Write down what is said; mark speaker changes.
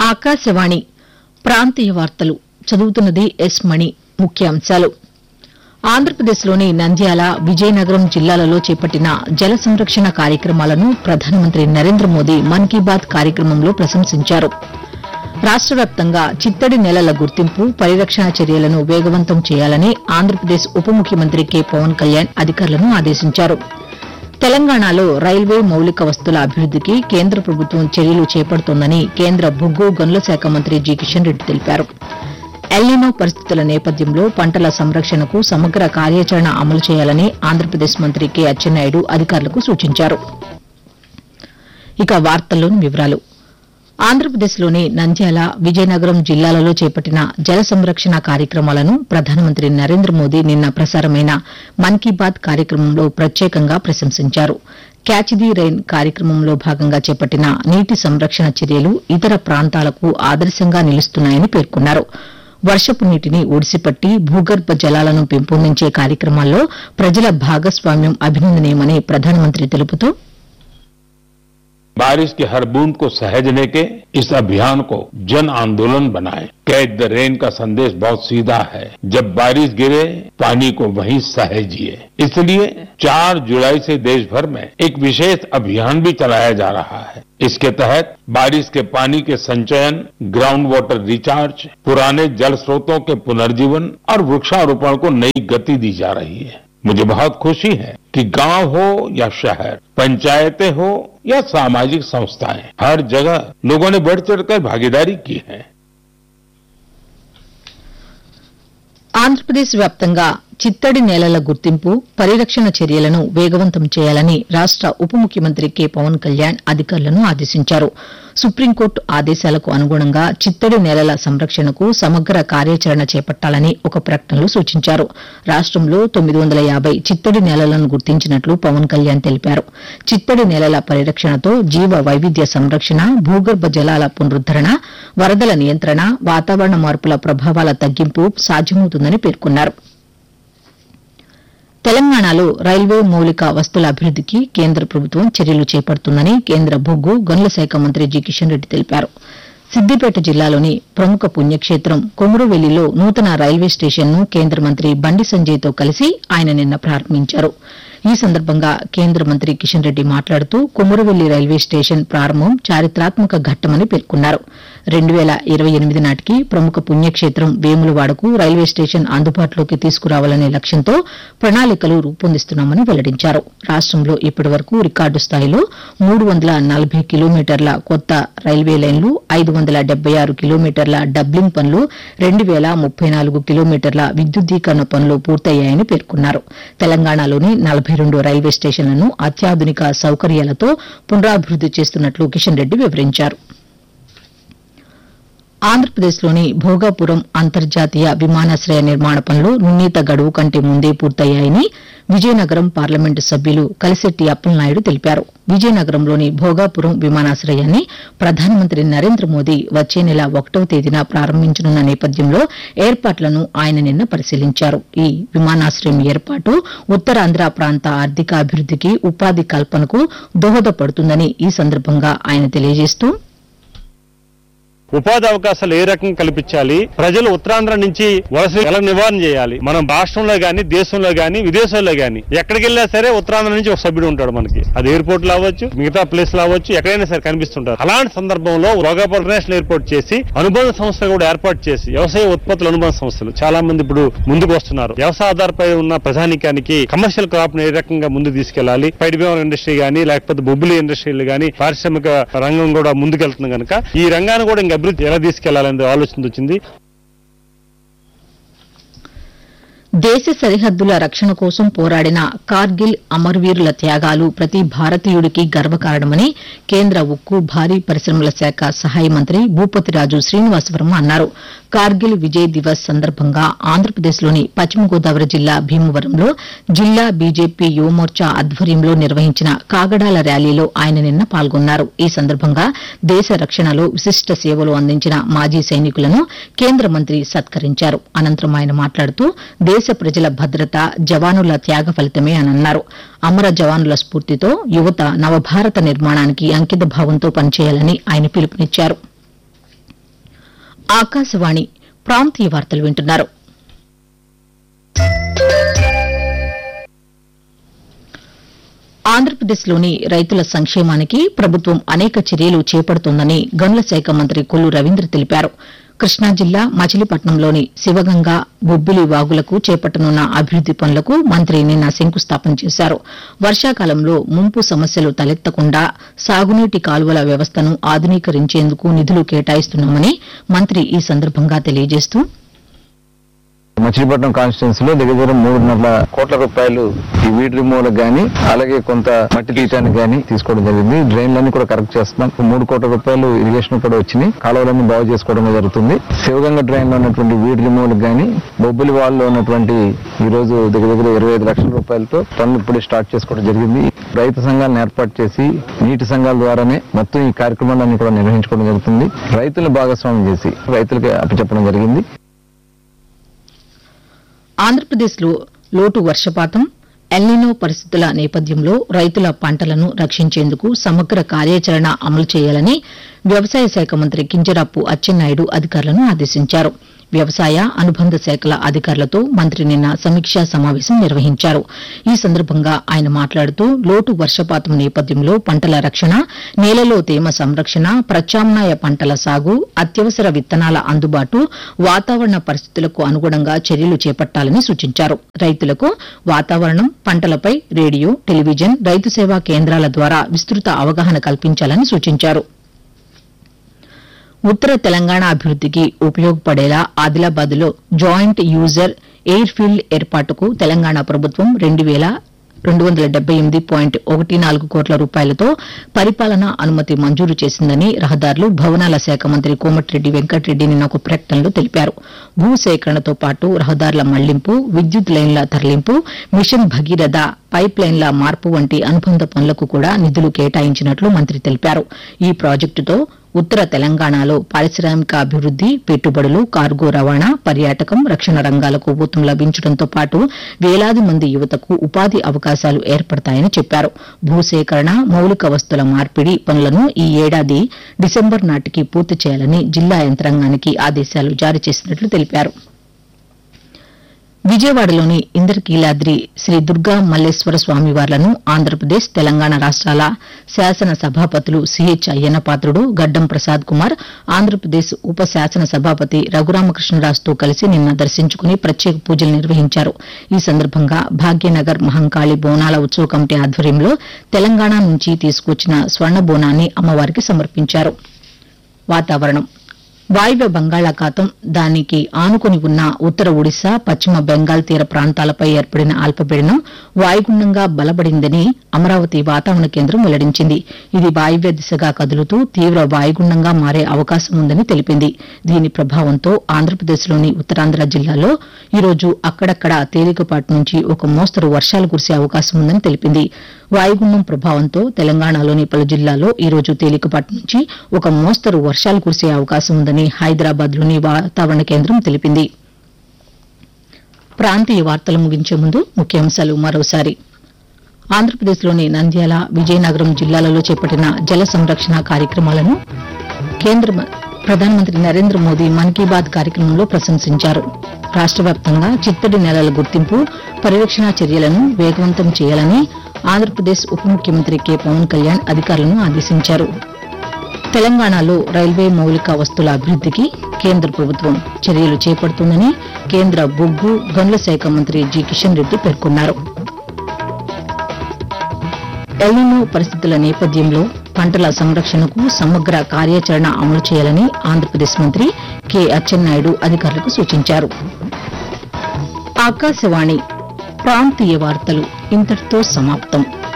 Speaker 1: ఆకాశవాణి ప్రాంతీయ వార్తలు చదువుతున్నది ఎస్ మణి ముఖ్యాంశాలు ఆంధ్రప్రదేశ్లోని నంద్యాల విజయనగరం జిల్లాలలో చేపట్టిన జల సంరక్షణ కార్యక్రమాలను ప్రధానమంత్రి నరేంద్ర మోదీ మన్ కీ బాత్ కార్యక్రమంలో ప్రశంసించారు రాష్ట వ్యాప్తంగా చిత్తడి నేలల గుర్తింపు పరిరక్షణ చర్యలను వేగవంతం చేయాలని ఆంధ్రప్రదేశ్ ఉప ముఖ్యమంత్రి కె పవన్ కళ్యాణ్ అధికారులను ఆదేశించారు తెలంగాణలో రైల్వే మౌలిక వస్తుల అభివృద్దికి కేంద్ర ప్రభుత్వం చర్యలు చేపడుతోందని కేంద్ర బొగ్గు గనుల శాఖ మంత్రి జి కిషన్ రెడ్డి తెలిపారు ఎల్నినో పరిస్థితుల నేపథ్యంలో పంటల సంరక్షణకు సమగ్ర కార్యాచరణ అమలు చేయాలని ఆంధ్రప్రదేశ్ మంత్రి కె అచ్చెన్నాయుడు అధికారులకు సూచించారు ఇక వార్తల్లోని వివరాలు ఆంధ్రప్రదేశ్లోని నంద్యాల విజయనగరం జిల్లాలలో చేపట్టిన జల సంరక్షణ కార్యక్రమాలను ప్రధానమంత్రి నరేంద్ర మోదీ నిన్న ప్రసారమైన మన్ కీ బాత్ కార్యక్రమంలో ప్రత్యేకంగా ప్రశంసించారు క్యాచ్ ది రైన్ కార్యక్రమంలో భాగంగా చేపట్టిన నీటి సంరక్షణ చర్యలు ఇతర ప్రాంతాలకు ఆదర్శంగా నిలుస్తున్నాయని పేర్కొన్నారు వర్షపు నీటిని ఒడిసిపట్టి భూగర్భ జలాలను పెంపొందించే కార్యక్రమాల్లో ప్రజల భాగస్వామ్యం అభినందనీయమని ప్రధానమంత్రి తెలుపుతూ
Speaker 2: बारिश की हर बूंद को सहेजने के इस अभियान को जन आंदोलन बनाएं कैच द रेन का संदेश बहुत सीधा है जब बारिश गिरे पानी को वहीं सहेजिए इसलिए 4 जुलाई से देश भर में एक विशेष अभियान भी चलाया जा रहा है इसके तहत बारिश के पानी के संचयन ग्राउंड वाटर रिचार्ज पुराने जल स्रोतों के पुनर्जीवन और वृक्षारोपण को नई गति दी जा रही है मुझे बहुत खुशी है कि गांव हो या शहर पंचायतें हो या सामाजिक संस्थाएं हर जगह लोगों ने बढ़ चढ़कर भागीदारी की है
Speaker 1: ఆంధ్రప్రదేశ్ వ్యాప్తంగా చిత్తడి నేలల గుర్తింపు పరిరక్షణ చర్యలను వేగవంతం చేయాలని రాష్ట ఉప ముఖ్యమంత్రి కె పవన్ కళ్యాణ్ అధికారులను ఆదేశించారు సుప్రీంకోర్టు ఆదేశాలకు అనుగుణంగా చిత్తడి నేలల సంరక్షణకు సమగ్ర కార్యాచరణ చేపట్టాలని ఒక ప్రకటనలో సూచించారు రాష్టంలో తొమ్మిది వందల యాబై చిత్తడి నేలలను గుర్తించినట్లు పవన్ కళ్యాణ్ తెలిపారు చిత్తడి నేలల పరిరక్షణతో జీవ వైవిధ్య సంరక్షణ భూగర్భ జలాల పునరుద్దరణ వరదల నియంత్రణ వాతావరణ మార్పుల ప్రభావాల తగ్గింపు సాధ్యమవుతుందని పేర్కొన్నారు తెలంగాణలో రైల్వే మౌలిక వస్తుల అభివృద్దికి కేంద్ర ప్రభుత్వం చర్యలు చేపడుతుందని కేంద్ర బొగ్గు గనుల శాఖ మంత్రి జి కిషన్ రెడ్డి తెలిపారు సిద్దిపేట జిల్లాలోని ప్రముఖ పుణ్యక్షేత్రం కొమురువెల్లిలో నూతన రైల్వే స్టేషన్ను కేంద్ర మంత్రి బండి సంజయ్తో కలిసి ఆయన నిన్న ప్రారంభించారు ఈ సందర్భంగా కేంద్ర మంత్రి కిషన్ రెడ్డి మాట్లాడుతూ కొమురువెల్లి రైల్వే స్టేషన్ ప్రారంభం చారిత్రాత్మక ఘట్టమని పేర్కొన్నారు రెండు వేల ఇరవై ఎనిమిది నాటికి ప్రముఖ పుణ్యక్షేత్రం వేములవాడకు రైల్వే స్టేషన్ అందుబాటులోకి తీసుకురావాలనే లక్ష్యంతో ప్రణాళికలు రూపొందిస్తున్నామని వెల్లడించారు రాష్టంలో ఇప్పటి వరకు రికార్డు స్థాయిలో మూడు వందల నలభై కిలోమీటర్ల కొత్త రైల్వే లైన్లు ఐదు వందల డెబ్బై ఆరు కిలోమీటర్ల డబ్లింగ్ పనులు రెండు వేల ముప్పై నాలుగు కిలోమీటర్ల విద్యుద్దీకరణ పనులు పూర్తయ్యాయని పేర్కొన్నారు తెలంగాణలోని నలభై రెండు రైల్వే స్టేషన్లను అత్యాధునిక సౌకర్యాలతో పునరాభివృద్ది చేస్తున్నట్లు కిషన్ రెడ్డి వివరించారు ఆంధ్రప్రదేశ్లోని భోగాపురం అంతర్జాతీయ విమానాశ్రయ నిర్మాణ పనులు నిర్ణీత గడువు కంటే ముందే పూర్తయ్యాయని విజయనగరం పార్లమెంటు సభ్యులు కలిశెట్టి అప్పలనాయుడు తెలిపారు విజయనగరంలోని భోగాపురం విమానాశ్రయాన్ని ప్రధానమంత్రి నరేంద్ర మోదీ వచ్చే నెల ఒకటవ తేదీన ప్రారంభించనున్న నేపథ్యంలో ఏర్పాట్లను ఆయన నిన్న పరిశీలించారు ఈ విమానాశ్రయం ఏర్పాటు ఉత్తరాంధ్ర ప్రాంత ఆర్థిక అభివృద్దికి ఉపాధి కల్పనకు దోహదపడుతుందని ఈ సందర్భంగా ఆయన తెలియజేస్తూ
Speaker 3: ఉపాధి అవకాశాలు ఏ రకంగా కల్పించాలి ప్రజలు ఉత్తరాంధ్ర నుంచి వలస ఎలా నివారణ చేయాలి మనం రాష్ట్రంలో గాని దేశంలో గాని విదేశాల్లో గాని ఎక్కడికి వెళ్ళినా సరే ఉత్తరాంధ్ర నుంచి ఒక సభ్యుడు ఉంటాడు మనకి అది ఎయిర్పోర్ట్ లో అవ్వచ్చు మిగతా ప్లేస్ లో అవ్వచ్చు ఎక్కడైనా సరే కనిపిస్తుంటారు అలాంటి సందర్భంలో రోగాపూర్ ఇంటర్నేషనల్ ఎయిర్పోర్ట్ చేసి అనుబంధ సంస్థలు కూడా ఏర్పాటు చేసి వ్యవసాయ ఉత్పత్తుల అనుబంధ సంస్థలు చాలా మంది ఇప్పుడు ముందుకు వస్తున్నారు వ్యవసాయ ఆధారపై ఉన్న ప్రజానికానికి కమర్షియల్ క్రాప్ ని ఏ రకంగా ముందు తీసుకెళ్లాలి పైడి బీమా ఇండస్ట్రీ గానీ లేకపోతే బొబ్బులి ఇండస్ట్రీలు గానీ పారిశ్రామిక రంగం కూడా ముందుకెళ్తుంది కనుక ఈ రంగాన్ని కూడా ఇంకా అభివృద్ధి ఎలా తీసుకెళ్లాలనే ఆలోచన వచ్చింది
Speaker 1: దేశ సరిహద్దుల రక్షణ కోసం పోరాడిన కార్గిల్ అమరవీరుల త్యాగాలు ప్రతి భారతీయుడికి గర్వకారణమని కేంద్ర ఉక్కు భారీ పరిశ్రమల శాఖ సహాయ మంత్రి భూపతిరాజు శ్రీనివాసవర్మ అన్నారు కార్గిల్ విజయ్ దివస్ సందర్భంగా ఆంధ్రప్రదేశ్లోని పశ్చిమ గోదావరి జిల్లా భీమవరంలో జిల్లా బీజేపీ యువమోర్చా ఆధ్వర్యంలో నిర్వహించిన కాగడాల ర్యాలీలో ఆయన నిన్న పాల్గొన్నారు ఈ సందర్భంగా దేశ రక్షణలో విశిష్ట సేవలు అందించిన మాజీ సైనికులను కేంద్ర మంత్రి సత్కరించారు అనంతరం ఆయన మాట్లాడుతూ దేశ ప్రజల భద్రత జవానుల త్యాగ ఫలితమే అని అన్నారు అమర జవానుల స్ఫూర్తితో యువత నవభారత నిర్మాణానికి అంకిత భావంతో పనిచేయాలని ఆయన పిలుపునిచ్చారు ఆకాశవాణి ప్రాంతీయ వార్తలు వింటున్నారు ఆంధ్రప్రదేశ్లోని రైతుల సంక్షేమానికి ప్రభుత్వం అనేక చర్యలు చేపడుతోందని గనుల శాఖ మంత్రి కొల్లు రవీంద్ర తెలిపారు కృష్ణా జిల్లా మచిలీపట్నంలోని శివగంగ బొబ్బిలి వాగులకు చేపట్టనున్న అభివృద్ది పనులకు మంత్రి నిన్న శంకుస్థాపన చేశారు వర్షాకాలంలో ముంపు సమస్యలు తలెత్తకుండా సాగునీటి కాలువల వ్యవస్థను ఆధునీకరించేందుకు నిధులు కేటాయిస్తున్నామని మంత్రి ఈ సందర్భంగా తెలియజేస్తూ
Speaker 4: మచిలీపట్నం కాన్స్టిట్యున్సీ లో దగ్గర దగ్గర మూడున్నర కోట్ల రూపాయలు ఈ వీడ్ రిమూవల్ గానీ అలాగే కొంత మట్టి తీయటానికి గానీ తీసుకోవడం జరిగింది డ్రైన్లన్నీ కూడా కరెక్ట్ చేస్తున్నాం మూడు కోట్ల రూపాయలు ఇరిగేషన్ కూడా వచ్చినాయి కాలువలన్నీ బాగు చేసుకోవడం జరుగుతుంది శివగంగ డ్రైన్ లో ఉన్నటువంటి వీడ్ రిమూవల్ గానీ బొబ్బిలి వాల్ లో ఉన్నటువంటి ఈ రోజు దగ్గర దగ్గర ఇరవై ఐదు లక్షల రూపాయలతో పనులు ఇప్పుడు స్టార్ట్ చేసుకోవడం జరిగింది రైతు సంఘాలను ఏర్పాటు చేసి నీటి సంఘాల ద్వారానే మొత్తం ఈ కార్యక్రమాలన్నీ కూడా నిర్వహించుకోవడం జరుగుతుంది రైతులను భాగస్వామ్యం చేసి రైతులకి అప్పచెప్పడం జరిగింది
Speaker 1: ఆంధ్రప్రదేశ్లో లోటు వర్షపాతం ఎల్నినో పరిస్థితుల నేపథ్యంలో రైతుల పంటలను రక్షించేందుకు సమగ్ర కార్యాచరణ అమలు చేయాలని వ్యవసాయ శాఖ మంత్రి కింజరాపు అచ్చెన్నాయుడు అధికారులను ఆదేశించారు వ్యవసాయ అనుబంధ శాఖల అధికారులతో మంత్రి నిన్న సమీక్షా సమావేశం నిర్వహించారు ఈ సందర్భంగా ఆయన మాట్లాడుతూ లోటు వర్షపాతం నేపథ్యంలో పంటల రక్షణ నేలలో తేమ సంరక్షణ ప్రత్యామ్నాయ పంటల సాగు అత్యవసర విత్తనాల అందుబాటు వాతావరణ పరిస్థితులకు అనుగుణంగా చర్యలు చేపట్టాలని సూచించారు రైతులకు వాతావరణం పంటలపై రేడియో టెలివిజన్ రైతు సేవా కేంద్రాల ద్వారా విస్తృత అవగాహన కల్పించాలని సూచించారు ఉత్తర తెలంగాణ అభివృద్దికి ఉపయోగపడేలా ఆదిలాబాద్లో జాయింట్ యూజర్ ఎయిర్ ఫీల్డ్ ఏర్పాటుకు తెలంగాణ ప్రభుత్వం రెండు వేల రెండు వందల డెబ్బై ఎనిమిది పాయింట్ ఒకటి నాలుగు కోట్ల రూపాయలతో పరిపాలనా అనుమతి మంజూరు చేసిందని రహదారులు భవనాల శాఖ మంత్రి కోమటిరెడ్డి వెంకటరెడ్డి నిన్న ఒక ప్రకటనలో తెలిపారు భూసేకరణతో పాటు రహదారుల మళ్లింపు విద్యుత్ లైన్ల తరలింపు మిషన్ భగీరథ పైప్ లైన్ల మార్పు వంటి అనుబంధ పనులకు కూడా నిధులు కేటాయించినట్లు మంత్రి తెలిపారు ఈ ప్రాజెక్టుతో ఉత్తర తెలంగాణలో పారిశ్రామిక అభివృద్ది పెట్టుబడులు కార్గో రవాణా పర్యాటకం రక్షణ రంగాలకు ఊతం లభించడంతో పాటు వేలాది మంది యువతకు ఉపాధి అవకాశాలు ఏర్పడతాయని చెప్పారు భూసేకరణ మౌలిక వస్తుల మార్పిడి పనులను ఈ ఏడాది డిసెంబర్ నాటికి పూర్తి చేయాలని జిల్లా యంత్రాంగానికి ఆదేశాలు జారీ చేసినట్లు తెలిపారు విజయవాడలోని ఇంద్రకీలాద్రి శ్రీ దుర్గా మల్లేశ్వర స్వామివార్లను ఆంధ్రప్రదేశ్ తెలంగాణ రాష్ట్రాల శాసన సభాపతులు సిహెచ్ అయ్యన్నపాత్రుడు గడ్డం ప్రసాద్ కుమార్ ఆంధ్రప్రదేశ్ ఉప శాసన సభాపతి రఘురామకృష్ణరాజుతో కలిసి నిన్న దర్శించుకుని ప్రత్యేక పూజలు నిర్వహించారు ఈ సందర్భంగా భాగ్యనగర్ మహంకాళి బోనాల ఉత్సవ కమిటీ ఆధ్వర్యంలో తెలంగాణ నుంచి తీసుకొచ్చిన స్వర్ణ బోనాన్ని అమ్మవారికి సమర్పించారు వాతావరణం వాయువ్య బంగాళాఖాతం దానికి ఆనుకుని ఉన్న ఉత్తర ఒడిశా పశ్చిమ బెంగాల్ తీర ప్రాంతాలపై ఏర్పడిన అల్పపీడనం వాయుగుండంగా బలపడిందని అమరావతి వాతావరణ కేంద్రం వెల్లడించింది ఇది వాయువ్య దిశగా కదులుతూ తీవ్ర వాయుగుండంగా మారే అవకాశం ఉందని తెలిపింది దీని ప్రభావంతో ఆంధ్రప్రదేశ్లోని ఉత్తరాంధ్ర జిల్లాలో ఈరోజు అక్కడక్కడ తేలికపాటి నుంచి ఒక మోస్తరు వర్షాలు కురిసే అవకాశం ఉందని తెలిపింది వాయుగుండం ప్రభావంతో తెలంగాణలోని పలు జిల్లాల్లో ఈరోజు తేలికపాటి నుంచి ఒక మోస్తరు వర్షాలు కురిసే అవకాశం ఉందని హైదరాబాద్లోని వాతావరణ కేంద్రం తెలిపింది ప్రాంతీయ వార్తలు ముగించే ముందు ముఖ్యాంశాలు మరోసారి ఆంధ్రప్రదేశ్లోని నంద్యాల విజయనగరం జిల్లాలలో చేపట్టిన జల సంరక్షణ కార్యక్రమాలను కేంద్ర మ- ప్రధానమంత్రి నరేంద్ర మోదీ మన్ కీ బాత్ కార్యక్రమంలో ప్రశంసించారు రాష్ట్ర వ్యాప్తంగా చిత్తడి నేలల గుర్తింపు పరిరక్షణ చర్యలను వేగవంతం చేయాలని ఆంధ్రప్రదేశ్ ఉప ముఖ్యమంత్రి కె పవన్ కళ్యాణ్ అధికారులను ఆదేశించారు తెలంగాణలో రైల్వే మౌలిక వస్తుల అభివృద్దికి కేంద్ర ప్రభుత్వం చర్యలు చేపడుతుందని కేంద్ర బొగ్గు గనుల శాఖ మంత్రి జి కిషన్ రెడ్డి పేర్కొన్నారు ఎల్నినో పరిస్థితుల నేపథ్యంలో పంటల సంరక్షణకు సమగ్ర కార్యాచరణ అమలు చేయాలని ఆంధ్రప్రదేశ్ మంత్రి కె అచ్చెన్నాయుడు అధికారులకు సూచించారు ఆకాశవాణి ప్రాంతీయ వార్తలు ఇంతటితో సమాప్తం